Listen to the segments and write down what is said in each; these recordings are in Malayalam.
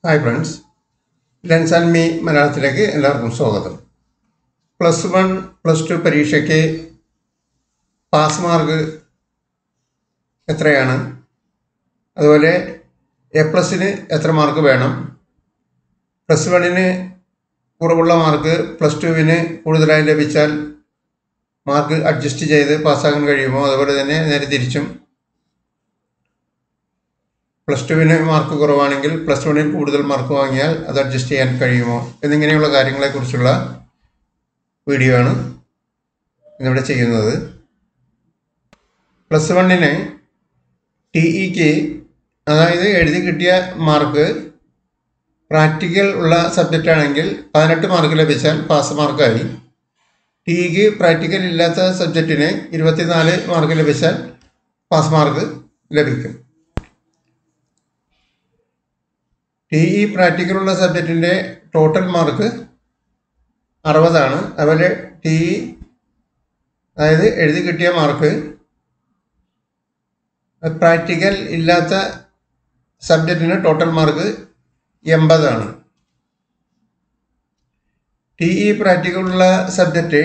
hi friends lens and me മലയാളത്തിലേക്ക് എല്ലാവർക്കും സ്വാഗതം പ്ലസ് വൺ പ്ലസ് ടു പരീക്ഷയ്ക്ക് പാസ് മാർക്ക് എത്രയാണ് അതുപോലെ എ പ്ലസിന് എത്ര മാർക്ക് വേണം പ്ലസ് വണ്ണിന് കുറവുള്ള മാർക്ക് പ്ലസ് ടുവിന് കൂടുതലായി ലഭിച്ചാൽ മാർക്ക് അഡ്ജസ്റ്റ് ചെയ്ത് പാസ്സാകാൻ കഴിയുമോ അതുപോലെ തന്നെ നേരെ തിരിച്ചും പ്ലസ് ടുവിന് മാർക്ക് കുറവാണെങ്കിൽ പ്ലസ് വണ്ണിൽ കൂടുതൽ മാർക്ക് വാങ്ങിയാൽ അത് അഡ്ജസ്റ്റ് ചെയ്യാൻ കഴിയുമോ എന്നിങ്ങനെയുള്ള കാര്യങ്ങളെക്കുറിച്ചുള്ള വീഡിയോ ആണ് ഇന്നിവിടെ ചെയ്യുന്നത് പ്ലസ് വണ്ണിന് ടി ഇക്ക് അതായത് എഴുതി കിട്ടിയ മാർക്ക് പ്രാക്ടിക്കൽ ഉള്ള സബ്ജക്റ്റ് ആണെങ്കിൽ പതിനെട്ട് മാർക്ക് ലഭിച്ചാൽ പാസ് മാർക്കായി ടി ഇക്ക് പ്രാക്ടിക്കൽ ഇല്ലാത്ത സബ്ജക്റ്റിന് ഇരുപത്തിനാല് മാർക്ക് ലഭിച്ചാൽ പാസ് മാർക്ക് ലഭിക്കും ടി ഇ പ്രാക്ടിക്കലുള്ള സബ്ജക്റ്റിൻ്റെ ടോട്ടൽ മാർക്ക് അറുപതാണ് അതുപോലെ ടി ഇ അതായത് എഴുതി കിട്ടിയ മാർക്ക് പ്രാക്ടിക്കൽ ഇല്ലാത്ത സബ്ജക്റ്റിന് ടോട്ടൽ മാർക്ക് എൺപതാണ് ടി ഇ പ്രാക്ടിക്കലുള്ള സബ്ജക്റ്റ്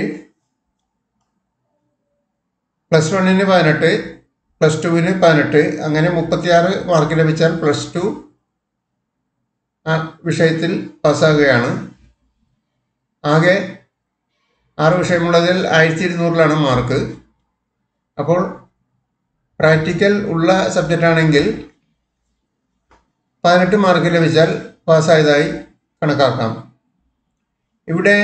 പ്ലസ് വണ്ണിന് പതിനെട്ട് പ്ലസ് ടുവിന് പതിനെട്ട് അങ്ങനെ മുപ്പത്തിയാറ് മാർക്ക് ലഭിച്ചാൽ പ്ലസ് ടു ആ വിഷയത്തിൽ പാസ്സാകുകയാണ് ആകെ ആറ് വിഷയമുള്ളതിൽ ആയിരത്തി ഇരുന്നൂറിലാണ് മാർക്ക് അപ്പോൾ പ്രാക്ടിക്കൽ ഉള്ള സബ്ജക്റ്റ് ആണെങ്കിൽ പതിനെട്ട് മാർക്ക് ലഭിച്ചാൽ പാസ്സായതായി കണക്കാക്കാം ഇവിടെ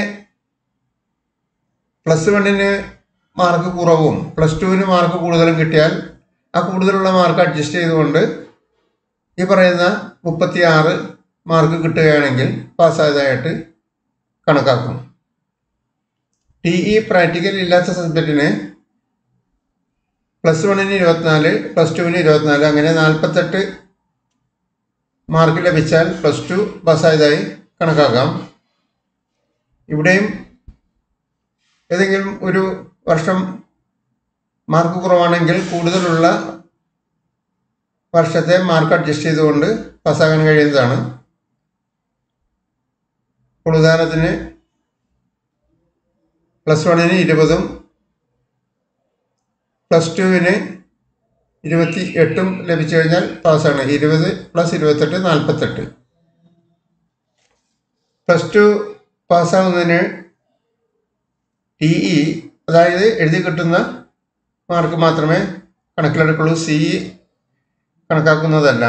പ്ലസ് വണ്ണിന് മാർക്ക് കുറവും പ്ലസ് ടുവിന് മാർക്ക് കൂടുതലും കിട്ടിയാൽ ആ കൂടുതലുള്ള മാർക്ക് അഡ്ജസ്റ്റ് ചെയ്തുകൊണ്ട് ഈ പറയുന്ന മുപ്പത്തിയാറ് മാർക്ക് കിട്ടുകയാണെങ്കിൽ പാസ്സായതായിട്ട് കണക്കാക്കും ടി ഇ പ്രാക്ടിക്കൽ ഇല്ലാത്ത സബ്ജക്റ്റിന് പ്ലസ് വണ്ണിന് ഇരുപത്തിനാല് പ്ലസ് ടുവിന് ഇരുപത്തിനാല് അങ്ങനെ നാൽപ്പത്തെട്ട് മാർക്ക് ലഭിച്ചാൽ പ്ലസ് ടു പാസ്സായതായി കണക്കാക്കാം ഇവിടെയും ഏതെങ്കിലും ഒരു വർഷം മാർക്ക് കുറവാണെങ്കിൽ കൂടുതലുള്ള വർഷത്തെ മാർക്ക് അഡ്ജസ്റ്റ് ചെയ്തുകൊണ്ട് പാസ്സാകാൻ കഴിയുന്നതാണ് ഇപ്പോൾ ഉദാഹരണത്തിന് പ്ലസ് വണ്ണിന് ഇരുപതും പ്ലസ് ടുവിന് ഇരുപത്തി എട്ടും ലഭിച്ചു കഴിഞ്ഞാൽ പാസ്സാണ് ഇരുപത് പ്ലസ് ഇരുപത്തെട്ട് നാൽപ്പത്തെട്ട് പ്ലസ് ടു പാസ്സാകുന്നതിന് ടി ഇ അതായത് എഴുതി കിട്ടുന്ന മാർക്ക് മാത്രമേ കണക്കിലെടുക്കുള്ളൂ സി ഇ കണക്കാക്കുന്നതല്ല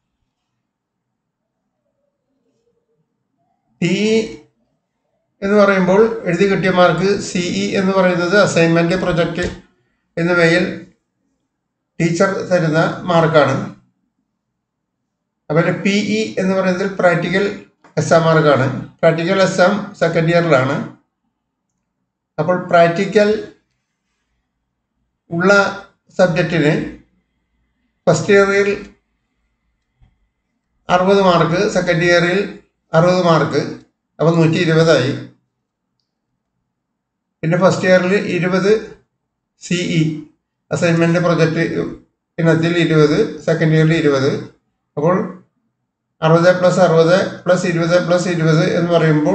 ടി ഇ എന്ന് പറയുമ്പോൾ എഴുതി കിട്ടിയ മാർക്ക് സി ഇ എന്ന് പറയുന്നത് അസൈൻമെൻറ്റ് പ്രൊജക്റ്റ് എന്നിവയിൽ ടീച്ചർ തരുന്ന മാർക്കാണ് അതുപോലെ പി ഇ എന്ന് പറയുന്നത് പ്രാക്ടിക്കൽ എക്സാം മാർക്കാണ് പ്രാക്ടിക്കൽ എക്സാം സെക്കൻഡ് ഇയറിലാണ് അപ്പോൾ പ്രാക്ടിക്കൽ ഉള്ള സബ്ജക്റ്റിന് ഫസ്റ്റ് ഇയറിൽ അറുപത് മാർക്ക് സെക്കൻഡ് ഇയറിൽ അറുപത് മാർക്ക് അപ്പോൾ നൂറ്റി ഇരുപതായി പിന്നെ ഫസ്റ്റ് ഇയറിൽ ഇരുപത് സി ഇ അസൈൻമെൻറ്റ് പ്രൊജക്റ്റ് ഇനത്തിൽ ഇരുപത് സെക്കൻഡ് ഇയറിൽ ഇരുപത് അപ്പോൾ അറുപത് പ്ലസ് അറുപത് പ്ലസ് ഇരുപത് പ്ലസ് ഇരുപത് എന്ന് പറയുമ്പോൾ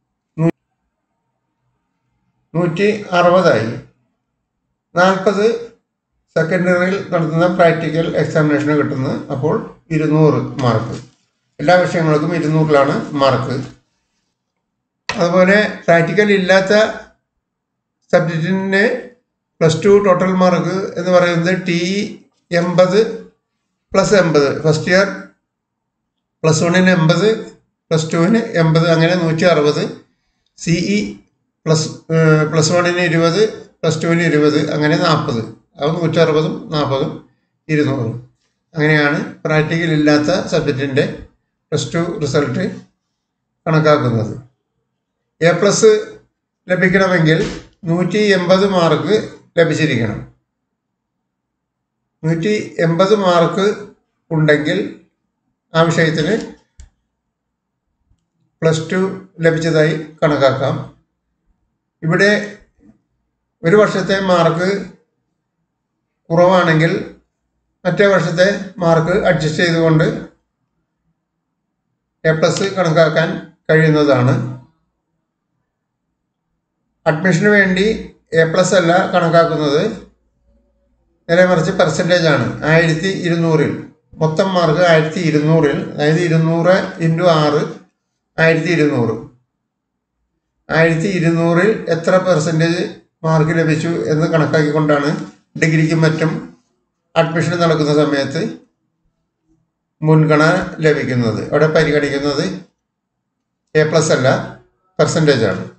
നൂറ്റി അറുപതായി നാൽപ്പത് സെക്കൻഡ് ഇയറിൽ നടത്തുന്ന പ്രാക്ടിക്കൽ എക്സാമിനേഷന് കിട്ടുന്നത് അപ്പോൾ ഇരുന്നൂറ് മാർക്ക് എല്ലാ വിഷയങ്ങൾക്കും ഇരുന്നൂറിലാണ് മാർക്ക് അതുപോലെ പ്രാക്ടിക്കൽ ഇല്ലാത്ത സബ്ജക്റ്റിന് പ്ലസ് ടു ടോട്ടൽ മാർക്ക് എന്ന് പറയുന്നത് ടി എൺപത് പ്ലസ് എൺപത് ഫസ്റ്റ് ഇയർ പ്ലസ് വണ്ണിന് എൺപത് പ്ലസ് ടുവിന് എൺപത് അങ്ങനെ നൂറ്റി അറുപത് സി ഇ പ്ലസ് പ്ലസ് വണ്ണിന് ഇരുപത് പ്ലസ് ടുവിന് ഇരുപത് അങ്ങനെ നാൽപ്പത് അത് നൂറ്റി അറുപതും നാൽപ്പതും ഇരുന്നൂറും അങ്ങനെയാണ് പ്രാക്ടിക്കൽ ഇല്ലാത്ത സബ്ജക്റ്റിൻ്റെ പ്ലസ് ടു റിസൾട്ട് കണക്കാക്കുന്നത് എ പ്ലസ് ലഭിക്കണമെങ്കിൽ നൂറ്റി എൺപത് മാർക്ക് ലഭിച്ചിരിക്കണം നൂറ്റി എൺപത് മാർക്ക് ഉണ്ടെങ്കിൽ ആ വിഷയത്തിന് പ്ലസ് ടു ലഭിച്ചതായി കണക്കാക്കാം ഇവിടെ ഒരു വർഷത്തെ മാർക്ക് കുറവാണെങ്കിൽ മറ്റേ വർഷത്തെ മാർക്ക് അഡ്ജസ്റ്റ് ചെയ്തുകൊണ്ട് എ പ്ലസ് കണക്കാക്കാൻ കഴിയുന്നതാണ് അഡ്മിഷന് വേണ്ടി എ പ്ലസ് അല്ല കണക്കാക്കുന്നത് നേരെ മറിച്ച് പെർസെൻറ്റേജ് ആണ് ആയിരത്തി ഇരുന്നൂറിൽ മൊത്തം മാർക്ക് ആയിരത്തി ഇരുന്നൂറിൽ അതായത് ഇരുന്നൂറ് ഇൻറ്റു ആറ് ആയിരത്തി ഇരുന്നൂറ് ആയിരത്തി ഇരുന്നൂറിൽ എത്ര പെർസെൻറ്റേജ് മാർക്ക് ലഭിച്ചു എന്ന് കണക്കാക്കിക്കൊണ്ടാണ് ഡിഗ്രിക്കും മറ്റും അഡ്മിഷൻ നടക്കുന്ന സമയത്ത് മുൻഗണന ലഭിക്കുന്നത് അവിടെ പരിഗണിക്കുന്നത് എ പ്ലസ് അല്ല പെർസെൻറ്റേജ് ആണ്